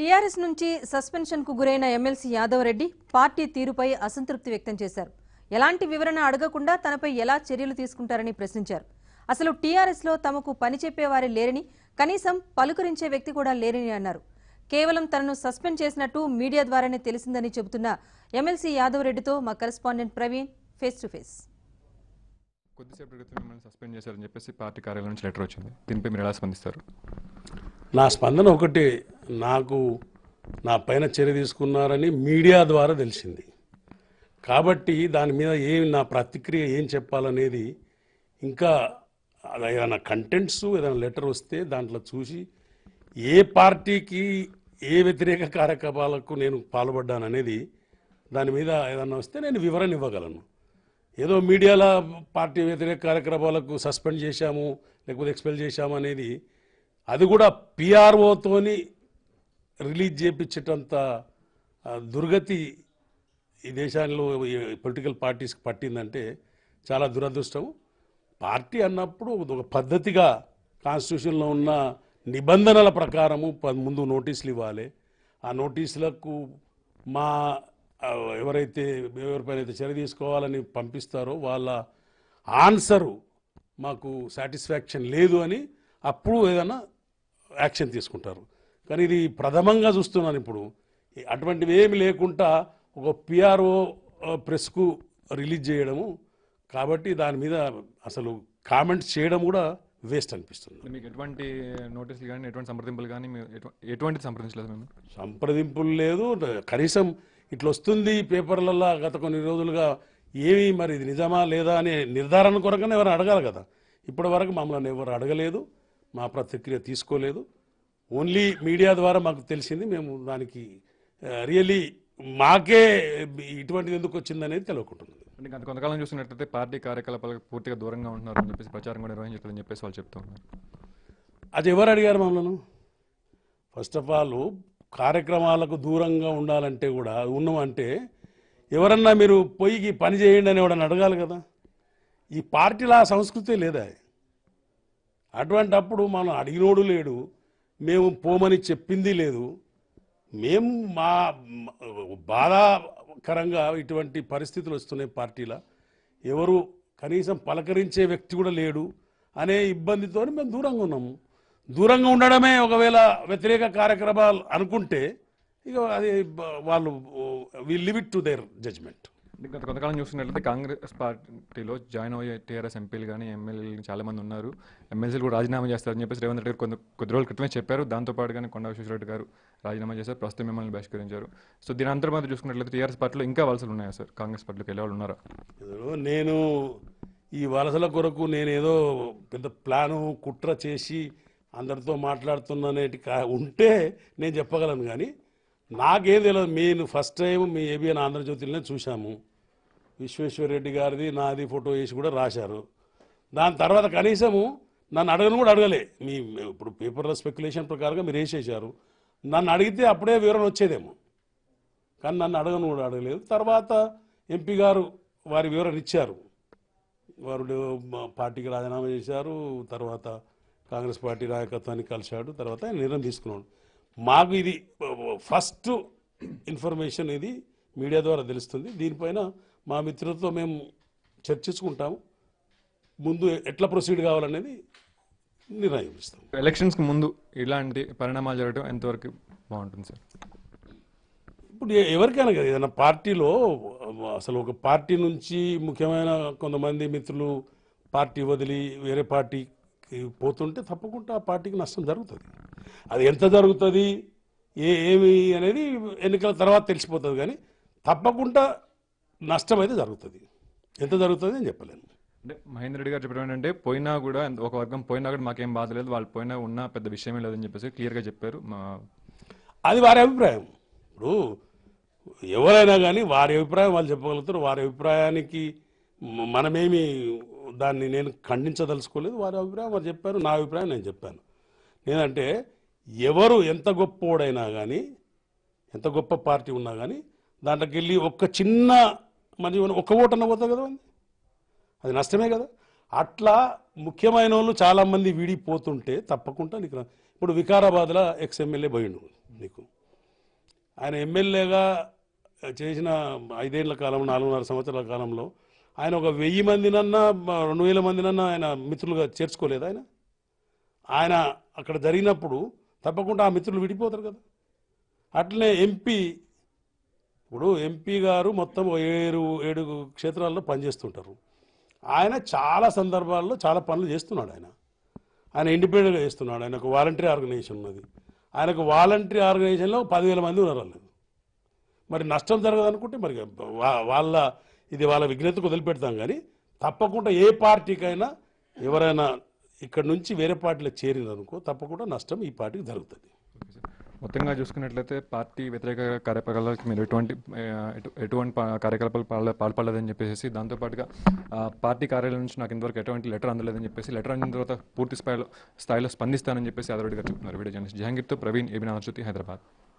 TRS నుంచి suspension కు గురైన ఎమ్మెల్సీ యాదవ్ రెడ్డి పార్టీ తీరుపై అసంతృప్తి వ్యక్తం చేశారు ఎలాంటి వివరణ అడగకుండా తనపై ఎలా చర్యలు తీసుకుంటారని ప్రశ్నించారు అసలు టీఆర్ఎస్ లో తమకు పని చెప్పేవారే లేరని కనీసం పలుకరించే వ్యక్తి కూడా లేరని అన్నారు కేవలం తనను సస్పెండ్ చేసినట్టు మీడియా ద్వారానే తెలిసిందని చెబుతున్న ఎమ్మెల్సీ యాదవ్ రెడ్డితో మా correspondent Praveen face to face కొద్దిసేపు క్రితం మిమ్మల్ని సస్పెండ్ చేశారని చెప్పేసి పార్టీ కార్యాలయం నుంచి లెటర్ వచ్చింది దీనిపై మీరు ఎలా స్పందిస్తారు నా స్పందన ఒకటే నాకు నా పైన చర్య తీసుకున్నారని మీడియా ద్వారా తెలిసింది కాబట్టి దాని మీద ఏం నా ప్రతిక్రియ ఏం చెప్పాలనేది ఇంకా అది ఏదైనా కంటెంట్స్ ఏదైనా లెటర్ వస్తే దాంట్లో చూసి ఏ పార్టీకి ఏ వ్యతిరేక కార్యకలాపాలకు నేను పాల్పడ్డాననేది దాని మీద ఏదన్నా వస్తే నేను వివరణ ఇవ్వగలను ఏదో మీడియాలో పార్టీ వ్యతిరేక కార్యక్రమాలకు సస్పెండ్ చేశాము లేకపోతే ఎక్స్పెల్ చేశాము అనేది అది కూడా పిఆర్ఓతోని రిలీజ్ చేయించేటంత ఆ, దుర్గతి ఈ దేశాల్లో పొలిటికల్ పార్టీస్కి పట్టిందంటే చాలా దురదృష్టం పార్టీ అన్నప్పుడు ఒక పద్ధతిగా కాన్స్టిట్యూషన్లో ఉన్న నిబంధనల ప్రకారము ప- ముందు నోటీసులు ఇవ్వాలి ఆ నోటీసులకు మా ఆ, ఎవరైతే ఎవరిపైన అయితే చర్య తీసుకోవాలని పంపిస్తారో వాళ్ళ ఆన్సరు మాకు సాటిస్ఫాక్షన్ లేదు అని అప్పుడు ఏదైనా యాక్షన్ తీసుకుంటారు కానీ ఇది ప్రథమంగా చూస్తున్నాను ఇప్పుడు ఈ అటువంటివి ఏమి లేకుండా ఒక పిఆర్ఓ ప్రెస్కు రిలీజ్ చేయడము కాబట్టి దాని మీద అసలు కామెంట్స్ చేయడం కూడా వేస్ట్ అనిపిస్తుంది మీకు ఎటువంటి నోటీసులు కానీ ఎటువంటి సంప్రదింపులు కానీ మీరు ఎటు- ఎటువంటిది సంప్రదించలేదు మేము సంప్రదింపులు లేదు కనీసం ఇట్లా వస్తుంది పేపర్లలో గత కొన్ని రోజులుగా ఏమి మరి ఇది నిజమా లేదా అనే నిర్ధారణ కొరకనే ఎవరు అడగాలి కదా ఇప్పటి వరకు మమ్మల్ని ఎవరు అడగలేదు మా ప్రతిక్రియ తీసుకోలేదు ఓన్లీ మీడియా ద్వారా మాకు తెలిసింది మేము దానికి రియలీ మాకే ఇటువంటిది ఎందుకు వచ్చిందనేది తెలియకుంటున్నది అంటే గత కొంతకాలం చూసినట్లయితే పార్టీ కార్యకలాపాలకు పూర్తిగా దూరంగా ఉంటున్నారని చెప్పేసి ప్రచారం కూడా నిర్వహించలేదని చెప్పేసి వాళ్ళు చెప్తూ ఉన్నారు అది ఎవరు అడిగారు మమ్మల్ని ఫస్ట్ ఆఫ్ ఆల్ కార్యక్రమాలకు దూరంగా ఉండాలంటే కూడా ఉన్నామంటే ఎవరన్నా మీరు పొయ్యికి పని చేయండి అని ఎవడన్నా అడగాలి కదా ఈ పార్టీలో ఆ సంస్కృతి లేదా అటువంటి అప్పుడు మనం అడిగినోడు లేడు మేము పోమని చెప్పింది లేదు మేము మా మా- బాధాకరంగా ఇటువంటి పరిస్థితులు వస్తున్నాయి పార్టీలో ఎవరు కనీసం పలకరించే వ్యక్తి కూడా లేడు అనే ఇబ్బందితో మేము దూరంగా ఉన్నాము దూరంగా ఉండడమే ఒకవేళ వ్యతిరేక కార్యక్రమాలు అనుకుంటే ఇక అది బ- వాళ్ళు we leave it to their judgement అంటే గత కొంతకాలం చూసినట్లయితే కాంగ్రెస్ పార్టీలో జాయిన్ అయ్యే టీఆర్ఎస్ ఎంపీలు కానీ ఎమ్మెల్యేలు చాలా మంది ఉన్నారు ఎమ్మెల్సీలు కూడా రాజీనామా చేస్తారని చెప్పేసి రేవంత్ రెడ్డి గారు కొంత కొద్ది రోజుల క్రితమే చెప్పారు దాంతోపాటు కానీ కొండా విశ్వేశ్వరరెడ్డి గారు రాజీనామా చేశారు ప్రస్తుతం మిమ్మల్ని బహిష్కరించారు సో దీని అంతర్మధ్య చూసుకున్నట్లయితే టీఆర్ఎస్ పార్టీలో ఇంకా వలసలు ఉన్నాయా సార్ కాంగ్రెస్ పార్టీలోకి వెళ్ళే వాళ్ళు ఉన్నారా ఏదో నేను ఈ వలసల కొరకు నేనేదో పెద్ద ప్లాను కుట్ర చేసి అందరితో మాట్లాడుతున్నానేటి కా- ఉంటే నేను చెప్పగలను కానీ నాకేం తెలియదు నేను ఫస్ట్ టైం మీ ఏబిఎన్ ఆంధ్రజ్యోతిలోనే చూశాము విశ్వేశ్వరరెడ్డి గారిది నాది ఫోటో వేసి కూడా రాశారు దాని తర్వాత కనీసము నన్ను అడగను కూడా అడగలే మీ ఇప్పుడు పేపర్లో స్పెక్యులేషన్ ప్రకారంగా మీరు వేసేసారు నన్ను అడిగితే అప్పుడే వివరణ వచ్చేదేమో కానీ నన్ను అడగను కూడా అడగలేదు తర్వాత ఎంపీ గారు వారి వివరణ ఇచ్చారు వారు మా పార్టీకి రాజీనామా చేశారు తర్వాత కాంగ్రెస్ పార్టీ నాయకత్వాన్ని కలిశాడు తర్వాత ఆయన నిర్ణయం తీసుకున్నాడు మాకు ఇది ఫస్ట్ ఇన్ఫర్మేషన్ ఇది మీడియా ద్వారా తెలుస్తుంది దీనిపైన మా మిత్రులతో మేము చర్చించుకుంటాము ముందు ఎట్లా ప్రొసీడ్ కావాలనేది నిర్ణయం ఇస్తాం ఎలక్షన్స్కి ముందు ఇలాంటి పరిణామాలు జరగడం ఎంతవరకు బాగుంటుంది సార్ ఇప్పుడు ఎ- ఎవరికైనా కదా ఏదైనా పార్టీలో అసలు ఒక పార్టీ నుంచి ముఖ్యమైన కొంతమంది మిత్రులు పార్టీ వదిలి వేరే పార్టీకి పోతుంటే తప్పకుండా ఆ పార్టీకి నష్టం జరుగుతుంది అది ఎంత జరుగుతుంది ఏ ఏమి అనేది ఎన్నికల తర్వాత తెలిసిపోతుంది కానీ తప్పకుండా నష్టం అయితే జరుగుతుంది ఎంత జరుగుతుంది అని చెప్పలేను అంటే మహేందర్ రెడ్డి గారు చెప్పడం ఏంటంటే పోయినా కూడా ఎంత- ఒక వర్గం పోయినా కూడా మాకేం బాధ లేదు వాళ్ళు పోయినా ఉన్నా పెద్ద విషయమే లేదని చెప్పేసి క్లియర్గా చెప్పారు మా అది వారి అభిప్రాయం ఇప్పుడు ఎవరైనా కానీ వారి అభిప్రాయం వాళ్ళు చెప్పగలుగుతారు వారి అభిప్రాయానికి మ- మనమేమి దాన్ని నేను ఖండించదలుచుకోలేదు వారి అభిప్రాయం వారు చెప్పారు నా అభిప్రాయం నేను చెప్పాను నేనంటే ఎవరు ఎంత గొప్పోడైనా కానీ ఎంత గొప్ప పార్టీ ఉన్నా కానీ దాంట్లోకి వెళ్ళి ఒక్క చిన్న మరి ఒక్క ఓటన్న పోతుంది కదా అండి అది నష్టమే కదా అట్లా ముఖ్యమైన వాళ్ళు చాలామంది విడిపోతుంటే తప్పకుండా నీకు రా- ఇప్పుడు వికారాబాద్లో ఎక్స్ ఎమ్మెల్యే పోయిండు నీకు ఆయన ఎమ్మెల్యేగా చేసిన ఐదేళ్ల కాలం నాలుగున్నర సంవత్సరాల కాలంలో ఆయన ఒక వెయ్యి మందినన్నా మ- రెండు వేల మందినన్నా ఆయన మిత్రులుగా చేర్చుకోలేదు ఆయన ఆయన అక్కడ జరిగినప్పుడు తప్పకుండా ఆ మిత్రులు విడిపోతారు కదా అట్లనే ఎంపీ ఇప్పుడు ఎంపీ గారు మొత్తం ఓ ఏడు ఏడు క్షేత్రాల్లో పనిచేస్తుంటారు ఆయన చాలా సందర్భాల్లో చాలా పనులు చేస్తున్నాడు ఆయన ఆయన ఇండిపెండెంట్గా చేస్తున్నాడు ఆయనకు వాలంటరీ ఆర్గనైజేషన్ ఉన్నది ఆయనకు వాలంటరీ ఆర్గనైజేషన్లో పదివేల మంది ఉన్నారు వాళ్ళు మరి నష్టం జరగదు అనుకుంటే మరి వా- వాళ్ళ ఇది వాళ్ళ విఘ్నతకు వదిలిపెడతాం కానీ తప్పకుండా ఏ పార్టీకైనా ఎవరైనా ఇక్కడ నుంచి వేరే పార్టీలో చేరిననుకో తప్పకుండా నష్టం ఈ పార్టీకి జరుగుతుంది ఓకే సార్. మొత్తంగా చూసుకున్నట్లయితే పార్టీ వ్యతిరేక కార్యకలాపాలకు మీరు ఎటువంటి ఆ, ఎటు- ఎటువంటి పా- కార్యకలాపాలు పాల్గొ- పాల్పడలేదని చెప్పేసి దాంతోపాటుగా ఆ, పార్టీ కార్యాలయం నుంచి నాకు ఇంతవరకు ఎటువంటి లెటర్ అందలేదని చెప్పేసి లెటర్ అందిన తర్వాత పూర్తి స్థాయిలో స్థాయిలో స్పందిస్తానని చెప్పేసి యాదవ్ రెడ్డి గారు చెప్తున్నారు వీడియో జర్నలిస్ట్ జహాంగీర్తో ప్రవీణ్ ఏబినా హైదరాబాద్